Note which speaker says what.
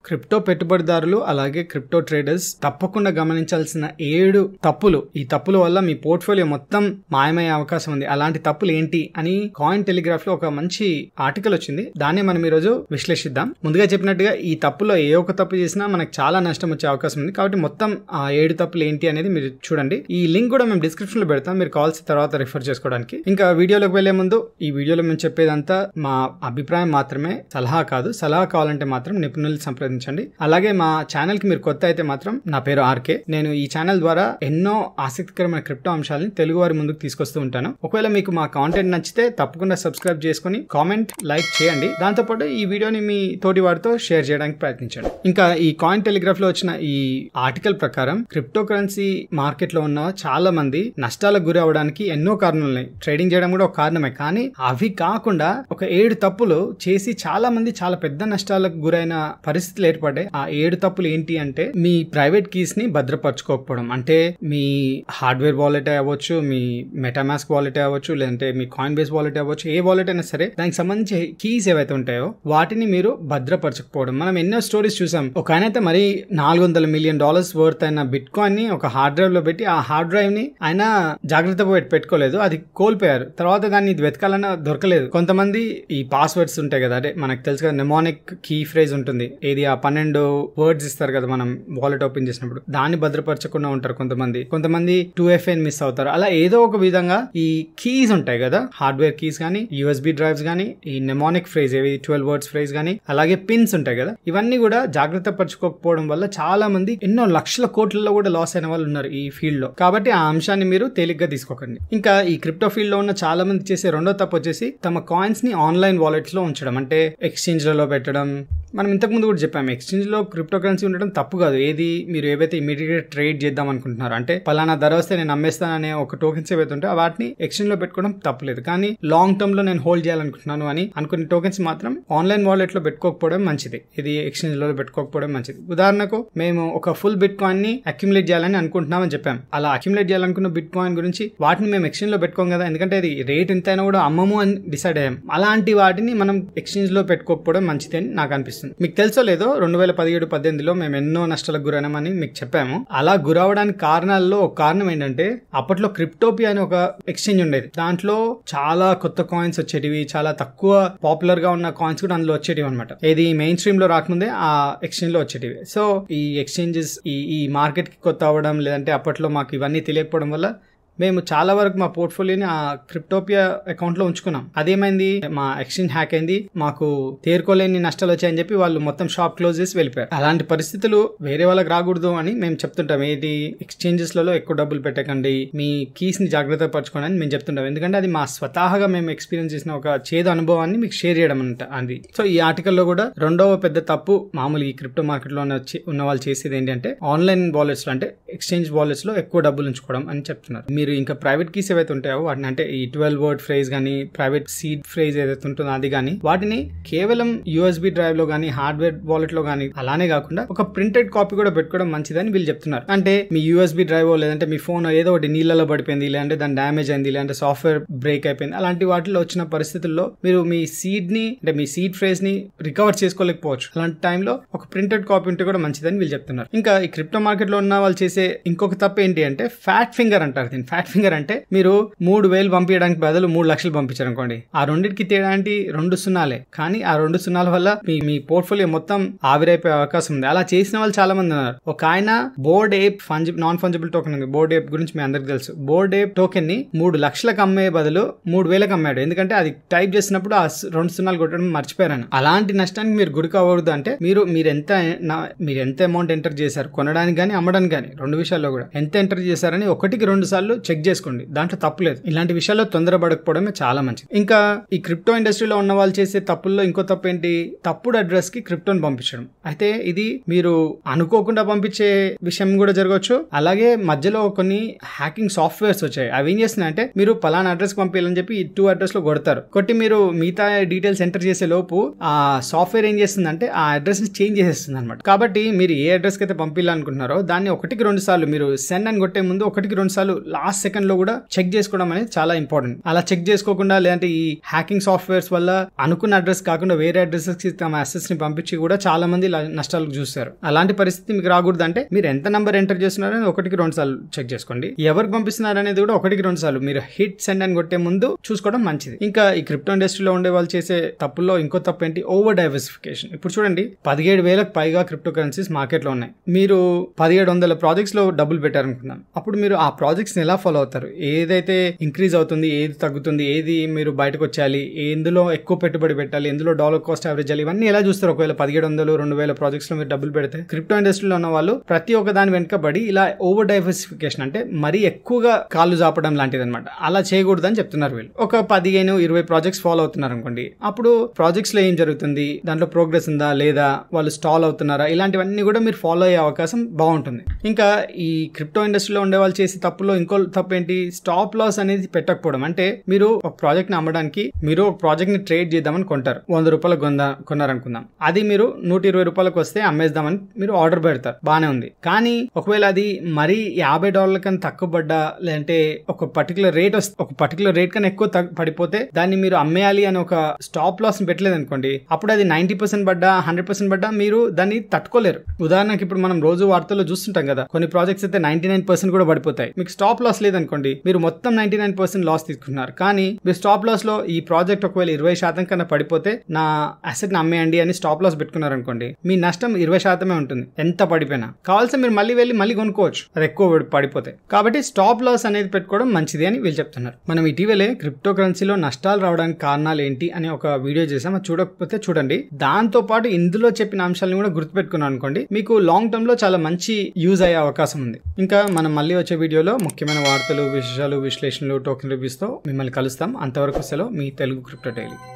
Speaker 1: crypto పెట్టుబడిదారులు అలాగే crypto traders తప్పకుండా గమనించాల్సిన ఏడు తప్పులు ఈ తప్పుల వల్ల మీ పోర్ట్ఫోలియో మొత్తం మాయమయ్యే అవకాశం ఉంది అలాంటి తప్పులు ఏంటి అని కాయిన్ టెలిగ్రాఫ్ లో ఒక మంచి ఆర్టికల్ వచ్చింది దాన్ని మనం ఈరోజు విశ్లేషిద్దాం ముందుగా చెప్పినట్టుగా ఈ తప్పులో ఏ ఒక్క తప్పు చేసినా మనకు చాలా నష్టం వచ్చే అవకాశం ఉంది కాబట్టి మొత్తం ఆ ఏడు తప్పులు ఏంటి అనేది మీరు చూడండి ఈ లింక్ కూడా మేము డిస్క్రిప్షన్ లో పెడతాం మీరు కాల్స్ తర్వాత రిఫర్ చేసుకోవడానికి ఇంకా వీడియోలోకి వెళ్లే ముందు ఈ వీడియోలో మేము చెప్పేదంతా మా అభిప్రాయం మాత్రమే సలహా కాదు సలహా కావాలంటే మాత్రం నిపుణులు సంప్రదించండి అలాగే మా ఛానల్ కి మీరు కొత్త అయితే మాత్రం నా పేరు ఆర్కే నేను ఈ ఛానల్ ద్వారా ఎన్నో ఆసక్తికరమైన క్రిప్టో అంశాలని తెలుగు వారి ముందుకు తీసుకొస్తూ ఉంటాను ఒకవేళ మీకు మా కాంటెంట్ నచ్చితే తప్పకుండా సబ్స్క్రైబ్ చేసుకుని కామెంట్ లైక్ చేయండి దాంతోపాటు ఈ వీడియోని మీ తోటి వారితో షేర్ చేయడానికి ప్రయత్నించండి ఇంకా ఈ కాయిన్ టెలిగ్రాఫ్ లో వచ్చిన ఈ ఆర్టికల్ ప్రకారం క్రిప్టో కరెన్సీ మార్కెట్ లో ఉన్న చాలా మంది నష్టాలకు గురి అవడానికి ఎన్నో కారణాలు ఉన్నాయి ట్రేడింగ్ చేయడం కూడా ఒక కారణమే కానీ అవి కాకుండా ఒక ఏడు తప్పులు చేసి చాలా మంది చాలా పెద్ద నష్టాలకు గురైన పరిస్థితులు ఏర్పడ్డాయి ఆ ఏడు తప్పులు ఏంటి అంటే మీ ప్రైవేట్ కీస్ ని భద్రపరచుకోకపోవడం అంటే మీ హార్డ్వేర్ వాలెట్ అవ్వచ్చు మీ మెటామాస్క్ వాలెట్ అవ్వచ్చు లేదంటే మీ కాయిన్ బేస్ వాలెట్ అవ్వచ్చు ఏ వాలెట్ అయినా సరే దానికి సంబంధించి కీస్ ఏవైతే ఉంటాయో వాటిని మీరు భద్రపరచకపోవడం మనం ఎన్నో స్టోరీస్ చూసాం ఒక ఆయన అయితే మరి నాలుగు వందల మిలియన్ డాలర్స్ వర్త్ అయిన బిట్ కాయిన్ ని ఒక హార్డ్ డ్రైవ్ లో పెట్టి ఆ హార్డ్ డ్రైవ్ ని ఆయన జాగ్రత్త పెట్టి పెట్టుకోలేదు అది కోల్పోయారు తర్వాత దాన్ని ఇది వెతకాలన్నా దొరకలేదు కొంతమంది ఈ పాస్వర్డ్స్ ఉంటాయి కదా అంటే మనకు తెలుసు కదా నెమోనిక్ కీ ఫ్రేజ్ ఉంటుంది ఏది ఆ పన్నెండు వర్డ్స్ ఇస్తారు కదా మనం వాలెట్ ఓపెన్ చేసినప్పుడు దాన్ని భద్రపరచకుండా ఉంటారు కొంతమంది కొంతమంది టూ ఎఫ్ఎన్ మిస్ అవుతారు అలా ఏదో ఒక విధంగా ఈ కీస్ ఉంటాయి కదా హార్డ్వేర్ కీస్ కానీ యూఎస్బి డ్రైవ్స్ కానీ ఈ నెమోనిక్ ఫ్రేజ్ ఏవి ట్వెల్వ్ వర్డ్స్ ఫ్రేజ్ కానీ అలాగే పిన్స్ ఉంటాయి కదా ఇవన్నీ కూడా జాగ్రత్త పరచుకోకపోవడం వల్ల చాలా మంది ఎన్నో లక్షల కోట్లలో కూడా లాస్ అయిన వాళ్ళు ఉన్నారు ఈ ఫీల్డ్ లో కాబట్టి ఆ అంశాన్ని మీరు తేలిగ్గా తీసుకోకండి ఇంకా ఈ క్రిప్టో ఫీల్డ్ లో ఉన్న చాలా మంది చేసే రెండో తప్పు వచ్చేసి తమ కాయిన్స్ ని ఆన్లైన్ వాలెట్స్ లో ఉంచడం అంటే ఎక్స్చేంజ్ లలో పెట్టడం మనం ఇంతకు ముందు కూడా చెప్పాము ఎక్స్చేంజ్ లో క్రిప్టో కరెన్సీ ఉండడం తప్పు కాదు ఏది మీరు ఏవైతే ఇమీడియట్ ట్రేడ్ చేద్దాం అనుకుంటున్నారో అంటే పలానా ధర వస్తే నేను అమ్మేస్తాననే ఒక టోకెన్స్ ఏవైతే ఉంటాయో వాటిని ఎక్స్చేంజ్ లో పెట్టుకోవడం తప్పులేదు కానీ లాంగ్ టర్మ్ లో నేను హోల్డ్ చేయాలనుకుంటున్నాను అని అనుకునే టోకెన్స్ మాత్రం ఆన్లైన్ వాలెట్ లో పెట్టుకోకపోవడం మంచిది ఇది ఎక్స్చేంజ్ లో పెట్టుకోకపోవడం మంచిది ఉదాహరణకు మేము ఒక ఫుల్ బిట్ కాయిన్ ని అక్యుములేట్ చేయాలని అనుకుంటున్నామని చెప్పాం అలా అక్యుములేట్ చేయాలనుకున్న బిట్ కాయిన్ గురించి వాటిని మేము ఎక్స్చేంజ్ లో పెట్టుకోం కదా ఎందుకంటే అది రేట్ ఎంతైనా కూడా అమ్మము అని డిసైడ్ అయ్యాం అలాంటి వాటిని మనం ఎక్స్చేంజ్ లో పెట్టుకోకపోవడం మంచిది అని నాకు అనిపిస్తుంది మీకు తెలుసో లేదో రెండు వేల పదిహేడు పద్దెనిమిదిలో మేము ఎన్నో నష్టాలకు గురైనామని మీకు చెప్పాము అలా గురవడానికి కారణాల్లో ఒక కారణం ఏంటంటే అప్పట్లో క్రిప్టోపియా అని ఒక ఎక్స్చేంజ్ ఉండేది దాంట్లో చాలా కొత్త కాయిన్స్ వచ్చేటివి చాలా తక్కువ పాపులర్ గా ఉన్న కాయిన్స్ కూడా అందులో వచ్చేటివి అనమాట ఏది మెయిన్ స్ట్రీమ్ లో రాకముందే ఆ ఎక్స్చేంజ్ లో వచ్చేటివి సో ఈ ఎక్స్చేంజెస్ ఈ ఈ మార్కెట్ కి కొత్త అవ్వడం లేదంటే అప్పట్లో మాకు ఇవన్నీ తెలియకపోవడం వల్ల మేము చాలా వరకు మా పోర్ట్ఫోలియోని ఆ క్రిప్టోపియా అకౌంట్ లో ఉంచుకున్నాం అదేమైంది మా ఎక్స్చేంజ్ హ్యాక్ అయింది మాకు తేరుకోలేని నష్టాలు వచ్చాయని చెప్పి వాళ్ళు మొత్తం షాప్ క్లోజ్ చేసి వెళ్ళిపోయారు అలాంటి పరిస్థితులు వేరే వాళ్ళకి రాకూడదు అని మేము చెప్తుంటాం ఏది ఎక్స్చేంజెస్ లలో ఎక్కువ డబ్బులు పెట్టకండి మీ కీస్ ని జాగ్రత్త పరచుకోండి అని మేము చెప్తుంటాం ఎందుకంటే అది మా స్వతహాగా మేము ఎక్స్పీరియన్స్ చేసిన ఒక చేదు అనుభవాన్ని మీకు షేర్ చేయడం అంట అది సో ఈ ఆర్టికల్లో కూడా రెండవ పెద్ద తప్పు మామూలు ఈ క్రిప్టో మార్కెట్ లో ఉన్న చే- ఉన్న వాళ్ళు చేసేది ఏంటంటే ఆన్లైన్ వాలెట్స్ లో అంటే ఎక్స్చేంజ్ వాలెట్స్ లో ఎక్కువ డబ్బులు ఉంచుకోవడం అని చెప్తున్నారు మీరు ఇంకా ప్రైవేట్ కీస్ ఏవైతే ఉంటాయో వాటిని అంటే ఈ ట్వెల్వ్ వర్డ్ ఫ్రేజ్ కానీ ప్రైవేట్ సీడ్ ఫ్రేజ్ ఏదైతే ఉంటుందో అది కానీ వాటిని కేవలం యూఎస్బి డ్రైవ్ లో కానీ హార్డ్వేర్ వాలెట్ లో కానీ అలానే కాకుండా ఒక ప్రింటెడ్ కాపీ కూడా పెట్టుకోవడం మంచిదని వీళ్ళు చెప్తున్నారు అంటే మీ యూఎస్బి డ్రైవ్ లేదంటే మీ ఫోన్ ఏదో ఒకటి నీళ్ళలో పడిపోయింది లేదంటే దాని డ్యామేజ్ అయింది లేదంటే సాఫ్ట్వేర్ బ్రేక్ అయిపోయింది అలాంటి వాటిలో వచ్చిన పరిస్థితుల్లో మీరు మీ సీడ్ ని అంటే మీ సీడ్ ఫ్రేజ్ ని రికవర్ చేసుకోలేకపోవచ్చు అలాంటి టైంలో ఒక ప్రింటెడ్ కాపీ ఉంటే కూడా మంచిదని వీళ్ళు చెప్తున్నారు ఇంకా ఈ క్రిప్టో మార్కెట్ లో ఉన్న వాళ్ళు చేసే ఇంకొక తప్పు ఏంటి అంటే ఫ్యాట్ ఫింగర్ అంటారు దీన్ని ఫ్యాట్ ఫింగర్ అంటే మీరు మూడు వేలు పంపించడానికి బదులు మూడు లక్షలు పంపించారు అనుకోండి ఆ రెండింటికి తేడా ఏంటి రెండు సున్నాలే కానీ ఆ రెండు సున్నాల వల్ల మీ మీ పోర్ట్ఫోలియో మొత్తం ఆవిరైపోయే అవకాశం ఉంది అలా చేసిన వాళ్ళు చాలా మంది ఉన్నారు ఒక ఆయన board ape fungi non fungible token ఉంది బోర్డ్ ఏప్ గురించి మీ అందరికి తెలుసు బోర్డ్ ఏప్ టోకెన్ ని మూడు లక్షలకు అమ్మే బదులు మూడు వేలకు అమ్మాడు ఎందుకంటే అది టైప్ చేసినప్పుడు ఆ స్- రెండు సున్నాలు కొట్టడం మర్చిపోయారని అలాంటి నష్టానికి మీరు గురి కావద్దు అంటే మీరు మీరు ఎంత నా- మీరు ఎంత అమౌంట్ ఎంటర్ చేశారు కొనడానికి కానీ అమ్మడానికి కానీ రెండు విషయాల్లో కూడా ఎంత ఎంటర్ చేశారని ఒకటికి రెండు సార్లు చెక్ చేసుకోండి దాంట్లో తప్పులేదు ఇలాంటి విషయాల్లో తొందరపడకపోవడమే చాలా మంచిది ఇంకా ఈ క్రిప్టో ఇండస్ట్రీలో ఉన్న వాళ్ళు చేసే తప్పుల్లో ఇంకో తప్పు ఏంటి తప్పుడు అడ్రస్ కి క్రిప్టోని పంపించడం అయితే ఇది మీరు అనుకోకుండా పంపించే విషయం కూడా జరగవచ్చు అలాగే మధ్యలో కొన్ని హ్యాకింగ్ సాఫ్ట్వేర్స్ వచ్చాయి అవి ఏం చేస్తున్నాయంటే మీరు పలానా అడ్రస్ పంపించాలని చెప్పి ఈ టూ అడ్రస్ లో కొడతారు కొట్టి మీరు మిగతా డీటెయిల్స్ ఎంటర్ చేసే లోపు ఆ సాఫ్ట్వేర్ ఏం చేస్తుందంటే ఆ అడ్రస్ ని చేంజ్ చేసేస్తుంది అనమాట కాబట్టి మీరు ఏ అడ్రస్ కి అయితే పంపించాలనుకుంటున్నారో దాన్ని ఒకటికి రెండు సార్లు మీరు సెండ్ అని కొట్టే ముందు ఒకటికి రెండు సార్లు లాస్ట్ లాస్ట్ సెకండ్ లో కూడా చెక్ చేసుకోవడం అనేది చాలా ఇంపార్టెంట్ అలా చెక్ చేసుకోకుండా లేదంటే ఈ హ్యాకింగ్ సాఫ్ట్వేర్స్ వల్ల అనుకున్న అడ్రస్ కాకుండా వేరే అడ్రస్ కి తమ అసెస్ ని పంపించి కూడా చాలా మంది ఇలా నష్టాలు చూస్తారు అలాంటి పరిస్థితి మీకు రాకూడదు అంటే మీరు ఎంత నంబర్ ఎంటర్ చేస్తున్నారో అనేది ఒకటికి రెండు సార్లు చెక్ చేసుకోండి ఎవరికి పంపిస్తున్నారు అనేది కూడా ఒకటికి రెండు సార్లు మీరు హిట్ సెండ్ అని కొట్టే ముందు చూసుకోవడం మంచిది ఇంకా ఈ క్రిప్టో ఇండస్ట్రీలో ఉండే వాళ్ళు చేసే తప్పుల్లో ఇంకో తప్పు ఏంటి ఓవర్ డైవర్సిఫికేషన్ ఇప్పుడు చూడండి పదిహేడు వేలకు పైగా క్రిప్టో కరెన్సీస్ మార్కెట్లో ఉన్నాయి మీరు పదిహేడు వందల ప్రాజెక్ట్స్ లో డబ్బులు పెట్టారనుకుందాం అప్పుడు మీరు ఆ ప్రాజెక్ట్స్ ని ఎలా ఫాలో అవుతారు ఏదైతే ఇంక్రీజ్ అవుతుంది ఏది తగ్గుతుంది ఏది మీరు బయటకు వచ్చేయాలి ఎందులో ఎక్కువ పెట్టుబడి పెట్టాలి ఎందులో డాలర్ కాస్ట్ యావరేజ్ చేయాలి ఇవన్నీ ఎలా చూస్తారు ఒకవేళ పదిహేడు వందలు రెండు వేల ప్రాజెక్ట్స్ లో మీరు డబ్బులు పెడితే క్రిప్టో ఇండస్ట్రీలో ఉన్న వాళ్ళు ప్రతి ఒక్క దాని వెనుకబడి ఇలా ఓవర్ డైవర్సిఫికేషన్ అంటే మరీ ఎక్కువగా కాళ్ళు చాపడం లాంటిది అనమాట అలా చేయకూడదని చెప్తున్నారు వీళ్ళు ఒక పదిహేను ఇరవై ప్రాజెక్ట్స్ ఫాలో అవుతున్నారు అనుకోండి అప్పుడు ప్రాజెక్ట్స్ లో ఏం జరుగుతుంది దాంట్లో ప్రోగ్రెస్ ఉందా లేదా వాళ్ళు స్టాల్ అవుతున్నారా ఇలాంటివన్నీ కూడా మీరు ఫాలో అయ్యే అవకాశం బాగుంటుంది ఇంకా ఈ క్రిప్టో ఇండస్ట్రీలో ఉండే వాళ్ళు చేసే తప్పులో ఇంకో తప్పు ఏంటి స్టాప్ లాస్ అనేది పెట్టకపోవడం అంటే మీరు ఒక ప్రాజెక్ట్ ని అమ్మడానికి మీరు ఒక ప్రాజెక్ట్ ని ట్రేడ్ చేద్దామని కొంటారు వంద రూపాయలకు కొందా కొన్నారనుకుందాం అది మీరు నూట ఇరవై రూపాయలకు వస్తే అమ్మేద్దామని మీరు ఆర్డర్ పెడతారు బానే ఉంది కానీ ఒకవేళ అది మరీ యాభై డాలర్ల కన్నా తక్కువ పడ్డా లేదంటే ఒక పర్టికులర్ రేట్ వస్తే ఒక పర్టికులర్ రేట్ కన్నా ఎక్కువ తగ్గు- పడిపోతే దాన్ని మీరు అమ్మేయాలి అని ఒక స్టాప్ లాస్ ని పెట్టలేదు అనుకోండి అప్పుడు అది నైన్టీ పర్సెంట్ పడ్డా హండ్రెడ్ పర్సెంట్ పడ్డా మీరు దాన్ని తట్టుకోలేరు ఉదాహరణకి ఇప్పుడు మనం రోజు వార్తల్లో చూస్తుంటాం కదా కొన్ని ప్రాజెక్ట్స్ అయితే నైన్టీ నైన్ పర్సెంట్ కూడా పడిపోతాయి మీకు స్టాప్ లాస్ లేదనుకోండి మీరు మొత్తం నైన్టీ నైన్ పర్సెంట్ లాస్ తీసుకున్నారు కానీ మీరు స్టాప్ లాస్ లో ఈ ప్రాజెక్ట్ ఒకవేళ ఇరవై శాతం కన్నా పడిపోతే నా అసెట్ ని అమ్మేయండి అని స్టాప్ లాస్ పెట్టుకున్నారు అనుకోండి మీ నష్టం ఇరవై శాతమే ఉంటుంది ఎంత పడిపోయినా కావాల్సి మీరు మళ్ళీ వెళ్ళి మళ్ళీ కొనుక్కోవచ్చు అది ఎక్కువ పడి- పడిపోతే కాబట్టి స్టాప్ లాస్ అనేది పెట్టుకోవడం మంచిది అని వీళ్ళు చెప్తున్నారు మనం ఇటీవలే క్రిప్టో కరెన్సీలో నష్టాలు రావడానికి కారణాలు ఏంటి అని ఒక వీడియో చేసాం అది చూడకపోతే చూడండి దాంతో పాటు ఇందులో చెప్పిన అంశాలను కూడా గుర్తుపెట్టుకున్నాను అనుకోండి మీకు లాంగ్ టర్మ్ లో చాలా మంచి యూజ్ అయ్యే అవకాశం ఉంది ఇంకా మనం మళ్ళీ వచ్చే వీడియోలో ముఖ్యమైన వార్తలు విశేషాలు విశ్లేషణలు టోకెన్ రివ్యూస్ తో మిమ్మల్ని కలుస్తాం అంతవరకు సెలవు మీ తెలుగు క్రిప్టో డైలీ